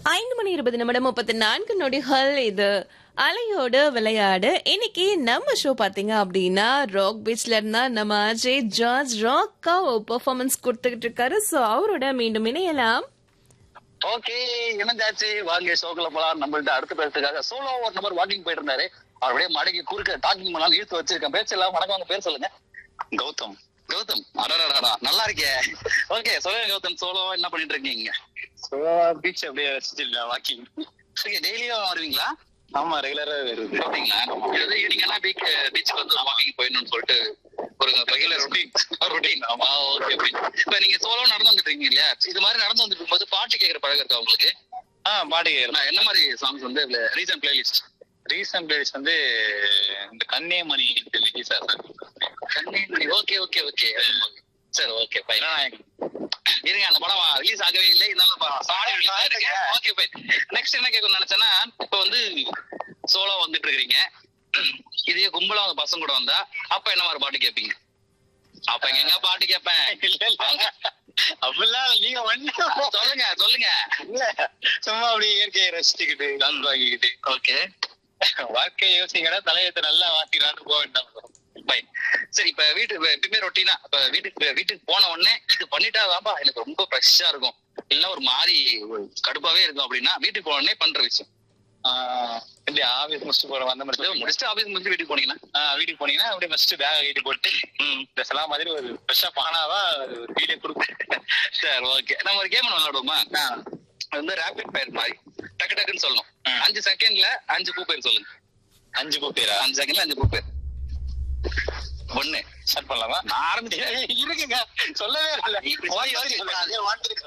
ஐந்து மணி இருபது நிமிடம் முப்பத்தி நான்கு நொடிகள் இது அலையோடு விளையாடு இன்னைக்கு நம்ம ஷோ பாத்தீங்க அப்படின்னா ராக் பீச்ல இருந்தா நம்ம அஜய் ஜார்ஜ் ராக்கா பெர்ஃபார்மன்ஸ் கொடுத்துக்கிட்டு இருக்காரு சோ அவரோட மீண்டும் இணையலாம் ஓகே இணைஞ்சாச்சு வாங்க ஷோக்குள்ள போலாம் நம்மள்ட்ட அடுத்த பேசுறதுக்காக சோலோ ஒரு நம்பர் வாக்கிங் போயிட்டு இருந்தாரு அவருடைய மடக்கி குறுக்க டாக்கிங் பண்ணாலும் இழுத்து வச்சிருக்கேன் பேச்செல்லாம் வணக்கம் உங்க பேர் சொல்லுங்க கௌதம் கௌதம் அடடடா நல்லா இருக்கே ஓகே சொல்லுங்க கௌதம் சோலோ என்ன பண்ணிட்டு இருக்கீங்க பீச் அப்படியே ரசிச்சிருக்கேன் வாக்கிங் ஓகே டெய்லியும் வருவீங்களா ஆமா ரெகுலரா வருது அப்படிங்களா இது ஈவினிங்னா பீச் பீச்சுக்கு வந்து வாக்கிங் போயிடணும்னு சொல்லிட்டு ஒரு ரெகுலர் ரொட்டீன் ரொட்டீன் ஆமா ஓகே இப்ப நீங்க சோலோ நடந்து வந்துட்டு இருக்கீங்க இல்லையா இது மாதிரி நடந்து வந்துட்டு இருக்கும்போது பாட்டு கேட்கற பழக்கம் இருக்கா உங்களுக்கு ஆ பாட்டு நான் என்ன மாதிரி சாங்ஸ் வந்து ரீசன்ட் பிளேலிஸ்ட் ரீசன்ட் பிளேஸ் வந்து இந்த கன்னியமணி ரிலீஸ் கண்ணீர் ஓகே ஓகே ஓகே சரி ஓகே ஃபைன் இருங்க அந்த படம் ரிலீஸ் ஆகவே இல்லை இருந்தாலும் sorry release okay fine next என்ன கேட்கணும்னு நினைச்சேன்னா இப்போ வந்து சோலோ வந்துட்டு இருக்கீங்க இதே கும்பலா அவங்க பசங்க கூட வந்தா அப்ப என்ன மாதிரி பாட்டு கேட்பீங்க அப்ப எங்க பாட்டு கேட்பேன் அப்படிலாம் இல்ல, நீங்க வந்து சொல்லுங்க சொல்லுங்க இல்ல சும்மா அப்படியே இயற்கையை ரசிச்சுக்கிட்டு டான்ஸ் வாங்கிக்கிட்டு ஓகே வாழ்க்கையை யோசிக்கடா தலையத்தை நல்லா வாட்டிடான்னு போக வேண்டாம் ஃபைன் சரி இப்ப வீட்டுக்கு எப்பயுமே ரொட்டீனா இப்ப வீட்டுக்கு வீட்டுக்கு போன உடனே இது பண்ணிட்டாதாப்பா எனக்கு ரொம்ப ஃப்ரெஷ்ஷா இருக்கும் இல்ல ஒரு மாதிரி ஒரு கடுப்பாவே இருக்கும் அப்படின்னா வீட்டுக்கு போன உடனே பண்ற விஷயம் ஆஹ் எப்படி ஆபீஸ் முடிச்சுட்டு போறோம் அந்த மாதிரி இது முடிச்சுட்டு ஆபீஸ் முடிச்சு வீட்டுக்கு போனீங்கன்னா ஆஹ் வீட்டுக்கு போனீங்கன்னா அப்படியே ஃபர்ஸ்ட் பேக் கட்டி போட்டு ம் ட்ரெஸ் எல்லாம் மாதிரி ஒரு ஃப்ரெஷ்ஷா பானாவா ஒரு வீடியோ கொடுக்கும் சரி ஓகே நம்ம ஒரு கேம் விளையாடுவோமா அது வந்து ரேபிட் ஃபயர் மாதிரி டக்கு டக்குன்னு சொல்லணும் ம். அஞ்சு செகண்ட்ல அஞ்சு பூ பேர் சொல்லுங்க அஞ்சு பூ பேரா அஞ்சு செகண்ட்ல அஞ்சு பூ பேர் ஒண்ணு ஸ்டார்ட் பண்ணலாமா நான் ஆரம்பிச்சேன் இருக்குங்க சொல்லவே இல்லை இப்படி ஓடி சொல்லி ஓடி சொல்லுங்க. அதே வாட்டிருக்கு